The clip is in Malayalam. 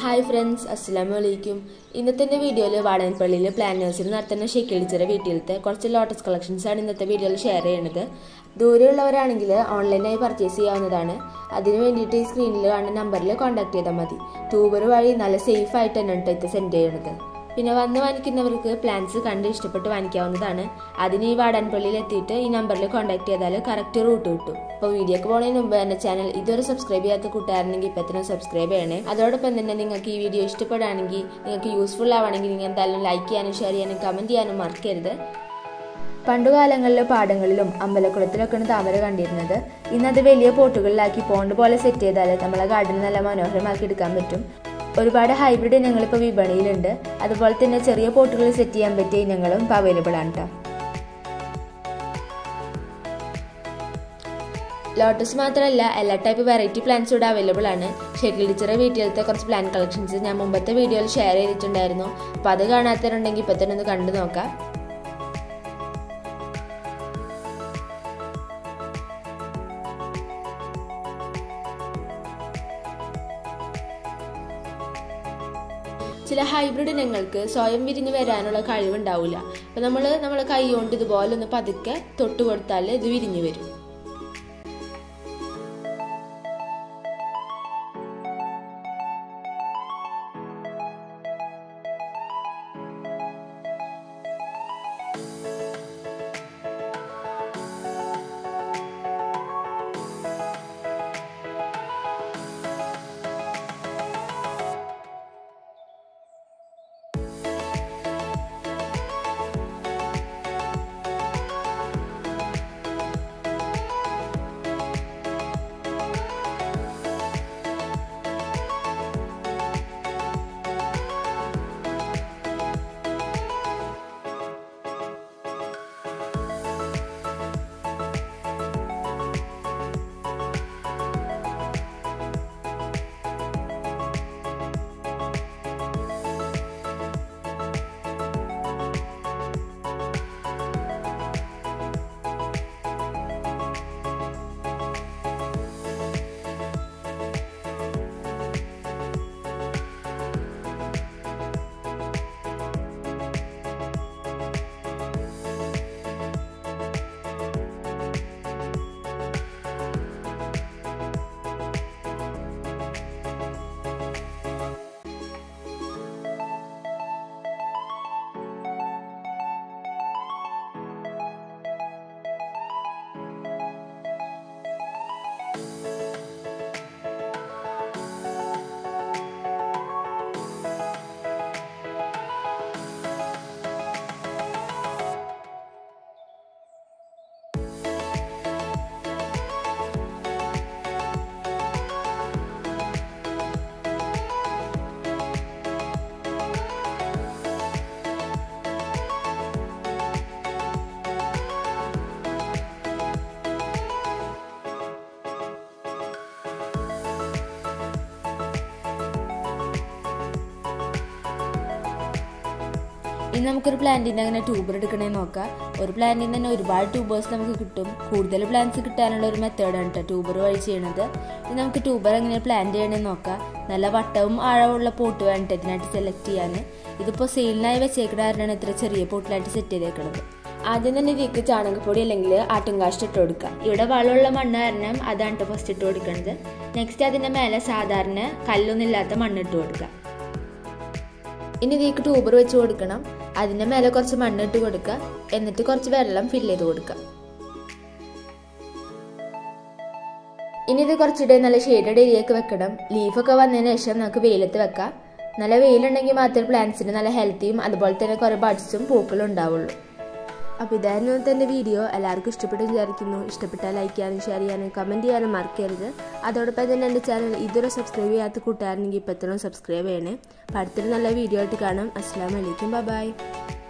ഹായ് ഫ്രണ്ട്സ് അസ്സാം വലൈക്കും ഇന്നത്തെ എൻ്റെ വീഡിയോയിൽ വാടകപ്പള്ളിയിൽ പ്ലാനേഴ്സിൽ നടത്തുന്ന ഷെക്കിൾ ടീച്ചറെ വീട്ടിലത്തെ കുറച്ച് ലോട്ടസ് കളക്ഷൻസ് ആണ് ഇന്നത്തെ വീഡിയോയിൽ ഷെയർ ചെയ്യുന്നത് ദൂരെയുള്ളവരാണെങ്കിൽ ഓൺലൈനായി പർച്ചേസ് ചെയ്യാവുന്നതാണ് അതിന് വേണ്ടിയിട്ട് ഈ സ്ക്രീനിൽ കാണുന്ന നമ്പറിൽ കോൺടാക്ട് ചെയ്താൽ മതി ട്യൂബർ വഴി നല്ല സേഫ് ആയിട്ട് തന്നെ കേട്ടോ ഇത് സെൻഡ് ചെയ്യുന്നത് പിന്നെ വന്ന് വാങ്ങിക്കുന്നവർക്ക് പ്ലാൻസ് കണ്ട് ഇഷ്ടപ്പെട്ട് വാങ്ങിക്കാവുന്നതാണ് അതിന് ഈ വാടാൻപള്ളിയിൽ എത്തിയിട്ട് ഈ നമ്പറിൽ കോൺടാക്ട് ചെയ്താൽ കറക്റ്റ് റൂട്ട് കിട്ടും അപ്പോൾ വീഡിയോക്ക് പോകുന്നതിന് മുമ്പ് എൻ്റെ ചാനൽ ഇതുവരെ സബ്സ്ക്രൈബ് ചെയ്യാത്ത കൂട്ടുകാരനെങ്കിൽ ഇപ്പം തന്നെ സബ്സ്ക്രൈബ് ചെയ്യണേ അതോടൊപ്പം തന്നെ നിങ്ങൾക്ക് ഈ വീഡിയോ ഇഷ്ടപ്പെടുകയാണെങ്കിൽ നിങ്ങൾക്ക് യൂസ്ഫുൾ ആവുകയാണെങ്കിൽ നിങ്ങൾ എന്തായാലും ലൈക്ക് ചെയ്യാനും ഷെയർ ചെയ്യാനും കമൻറ്റ് ചെയ്യാനും മറക്കരുത് പണ്ടുകാലങ്ങളിൽ പാടങ്ങളിലും അമ്പലക്കുളത്തിലൊക്കെയാണ് താമര കണ്ടിരുന്നത് ഇന്നത് വലിയ പോട്ടുകളിലാക്കി പോണ്ട് പോലെ സെറ്റ് ചെയ്താൽ നമ്മളെ ഗാർഡൻ നല്ല മനോഹരമാക്കി എടുക്കാൻ പറ്റും ഒരുപാട് ഹൈബ്രിഡ് ഇനങ്ങൾ ഇപ്പോൾ വിപണിയിലുണ്ട് അതുപോലെ തന്നെ ചെറിയ പോട്ടുകൾ സെറ്റ് ചെയ്യാൻ പറ്റിയ ഇനങ്ങളും ഇപ്പോൾ അവൈലബിൾ ആണ് കേട്ടോ ലോട്ടസ് മാത്രമല്ല എല്ലാ ടൈപ്പ് വെറൈറ്റി പ്ലാന്റ്സ് ഇവിടെ അവൈലബിൾ ആണ് ഷെക്കിൾ ടീച്ചറെ വീട്ടിലത്തെ കുറച്ച് പ്ലാന്റ് കളക്ഷൻസ് ഞാൻ മുമ്പത്തെ വീഡിയോയിൽ ഷെയർ ചെയ്തിട്ടുണ്ടായിരുന്നു അപ്പോൾ അത് കാണാത്തവരുണ്ടെങ്കിൽ ഇപ്പോൾ തന്നെ ഒന്ന് കണ്ടു നോക്കാം ചില ഹൈബ്രിഡ് ഇനങ്ങൾക്ക് സ്വയം വിരിഞ്ഞ് വരാനുള്ള കഴിവുണ്ടാവില്ല അപ്പം നമ്മൾ നമ്മളെ കൈ കൊണ്ട് ഇതുപോലെ ഒന്ന് പതുക്കെ തൊട്ട് കൊടുത്താൽ ഇത് വിരിഞ്ഞു വരും ഇനി നമുക്കൊരു പ്ലാന്റിൻ്റെ അങ്ങനെ ട്യൂബർ എടുക്കണേ നോക്കാം ഒരു പ്ലാന്റിൽ തന്നെ ഒരുപാട് ട്യൂബേഴ്സ് നമുക്ക് കിട്ടും കൂടുതൽ പ്ലാന്റ്സ് കിട്ടാനുള്ള ഒരു മെത്തേഡാണ് കേട്ടോ ട്യൂബർ വഴി ചെയ്യണത് ഇനി നമുക്ക് ട്യൂബർ എങ്ങനെ പ്ലാന്റ് ചെയ്യണേ നോക്കാം നല്ല വട്ടവും ആഴമുള്ള പോട്ട് വേണ്ടിട്ട് ഇതിനായിട്ട് സെലക്ട് ചെയ്യാൻ ഇതിപ്പോൾ സെയിലിനായി വെച്ചേക്കുന്ന കാരണമാണ് ഇത്ര ചെറിയ പോട്ടിലായിട്ട് സെറ്റ് ചെയ്തേക്കുന്നത് ആദ്യം തന്നെ ഇതിലേക്ക് ചാണകപ്പൊടി അല്ലെങ്കിൽ ആട്ടുംകാഷ്ട ഇട്ട് കൊടുക്കുക ഇവിടെ വളമുള്ള മണ്ണ് കാരണം അതാണ് കേട്ടോ ഫസ്റ്റ് ഇട്ട് കൊടുക്കുന്നത് നെക്സ്റ്റ് അതിൻ്റെ മേലെ സാധാരണ കല്ലൊന്നും ഇല്ലാത്ത മണ്ണ് ഇട്ട് കൊടുക്കുക ഇനി ഇതിലേക്ക് ട്യൂബർ വെച്ച് കൊടുക്കണം അതിൻ്റെ മേലെ കുറച്ച് മണ്ണ് ഇട്ട് കൊടുക്കുക എന്നിട്ട് കുറച്ച് വെള്ളം ഫില്ല് ചെയ്ത് കൊടുക്കുക ഇനി ഇത് കുറച്ചിടെ നല്ല ഷെയ്ഡഡ് ഏരിയക്ക് വെക്കണം ലീഫൊക്കെ വന്നതിന് ശേഷം നമുക്ക് വെയിലത്ത് വെക്കാം നല്ല വെയിലുണ്ടെങ്കിൽ മാത്രമേ പ്ലാന്റ്സിന് നല്ല ഹെൽത്തിയും അതുപോലെ തന്നെ കുറേ ബഡ്സും പൂക്കളും ഉണ്ടാവുള്ളൂ അപ്പോൾ ഇതായിരുന്നു ഇന്നത്തെ എൻ്റെ വീഡിയോ എല്ലാവർക്കും ഇഷ്ടപ്പെട്ടു വിചാരിക്കുന്നു ഇഷ്ടപ്പെട്ടാൽ ലൈക്ക് ചെയ്യാനും ഷെയർ ചെയ്യാനും കമൻറ്റ് ചെയ്യാനും മറക്കരുത് അതോടൊപ്പം തന്നെ എൻ്റെ ചാനൽ ഇതുവരെ സബ്സ്ക്രൈബ് ചെയ്യാത്ത കൂട്ടുകാരനെങ്കിൽ ഇപ്പം എത്തണം സബ്സ്ക്രൈബ് ചെയ്യണേ അപ്പോൾ അടുത്തൊരു നല്ല വീഡിയോ ആയിട്ട് കാണാം അസ്സാം വലൈക്കും ബൈ